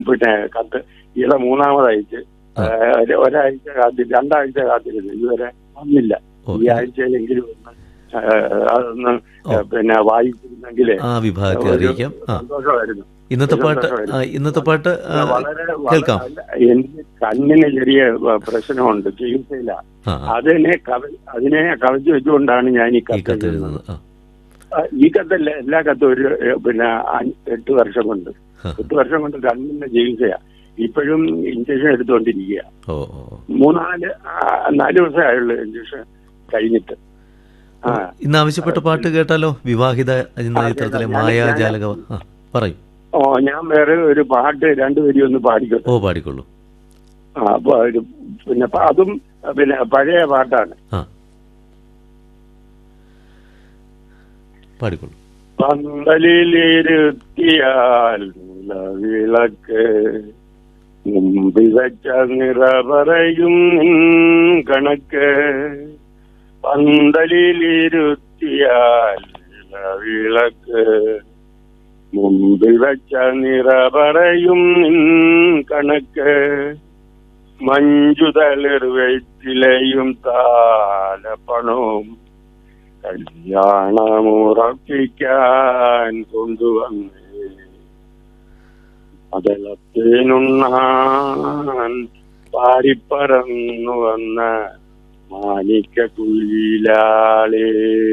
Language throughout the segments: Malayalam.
പിന്നെ കത്ത് ഈയിടെ മൂന്നാമത് അയച്ച് ആ. ഏഹ്, ഒരു- ഒരാഴ്ച കാത്തി രണ്ടാഴ്ച കാത്തിരുന്നു ഇതുവരെ വന്നില്ല ഓ, ഈ ആഴ്ചയിലെങ്കിലും ഒന്ന് ഏഹ്, അതൊന്ന് ഏഹ്, പിന്നെ വായിച്ചിരുന്നെങ്കിലേ ആ വിഭാഗത്തെ ഒരു അറിയിക്കാം ആ സന്തോഷമായിരുന്നു ഇന്നത്തെ പാട്ട് ആ, ഇന്നത്തെ പാട്ട് ആ, വളരെ കേൾക്കാം വളരെ- എനിക്ക് കണ്ണിന് ചെറിയ വ- പ്രശ്നമുണ്ട് ചികിത്സയില്ല ആ ആ, അതിനെ കവ അതിനെ കവച്ചു വെച്ചുകൊണ്ടാണ് ഞാൻ ഈ ഈ കത്ത് കത്ത് എഴുതുന്നത് എഴുതുന്നത് ആ ആ, ഈ കത്തല്ല എല്ലാ കത്തും ഒരു ഏ, പിന്നെ അഞ്ച് എട്ട് വർഷം കൊണ്ട് ആ. എട്ട് വർഷം കൊണ്ട് കണ്ണിന്റെ ചികിത്സയാ ഇപ്പോഴും ഇഞ്ചക്ഷൻ എടുത്തുകൊണ്ടിരിക്കുക ഓ ഓ ഓ. മൂന്നാല് ആ, നാല് ദിവസമായുള്ളൂ ഇഞ്ചക്ഷൻ കഴിഞ്ഞിട്ട് ആ ഇന്ന് ആവശ്യപ്പെട്ട പാട്ട് കേട്ടാലോ വിവാഹിത എന്ന ആ, ചിത്രത്തിലെ കേൾക്കാം. ഞാൻ- മായാജാലക ആ പറയൂ ഓ ഞാൻ വേറെ ഒരു പാട്ട് രണ്ടുപേരും ഒന്ന് പാടിക്കോട്ടെ ഓ പാടിക്കൊള്ളൂ ആ അപ്പൊ ഒരു പിന്നെ പ- അതും പിന്നെ പഴയ പാട്ടാണ് ആ പാടിക്കൊള്ളൂ പന്തലിലിരുത്തിയാൽ വിളക്ക് മുമ്പിൽ വെച്ച നിറ പറയും നിൻ കണക്ക് പന്തലിലിരുത്തിയാൽ വിളക്ക് മുമ്പിൽ വെച്ച നിറ പറയും നിൻ കണക്ക് മഞ്ജുതളിർ വെറ്റിലയും താലപ്പണവും കല്യാണമുറപ്പിക്കാൻ കൊണ്ടുവന്നേ അതളത്തേനുണ്ണാൻ പാരിപ്പറന്നു വന്ന മാണിക്ക കുയിലാളേ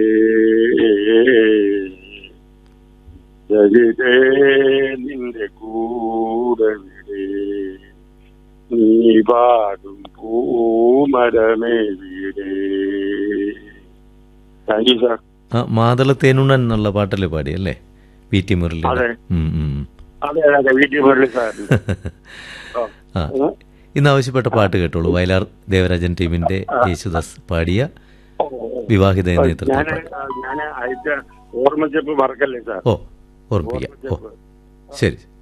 ജഗതേ നിന്റെ കൂടെ വിടെ നീ പാടും പൂമരമേ വീടേ താങ്ക് യു സാർ ആ മാതളത്തേനുണ്ണൻ എന്നുള്ള പാട്ടല്ലേ പാടി അല്ലേ വി ടി മുരളി അതെ. ഉം, അതെ അതെ വീട്ടിൽ മുരളി സാർ ആ ഇന്ന് ആവശ്യപ്പെട്ട പാട്ട് കേട്ടോളൂ വയലാർ ദേവരാജൻ ടീമിന്റെ യേശുദാസ് പാടിയ വിവാഹിത എന്ന ചിത്രത്തിലെ ഞാൻ പാട്ട് ഞാൻ അയച്ച ഓർമ്മച്ചപ്പ് മറക്കല്ലേ സാർ ഓ ഓർമ്മിപ്പിക്കാം ഓ ഓർമ്മച്ചപ്പ് ശരി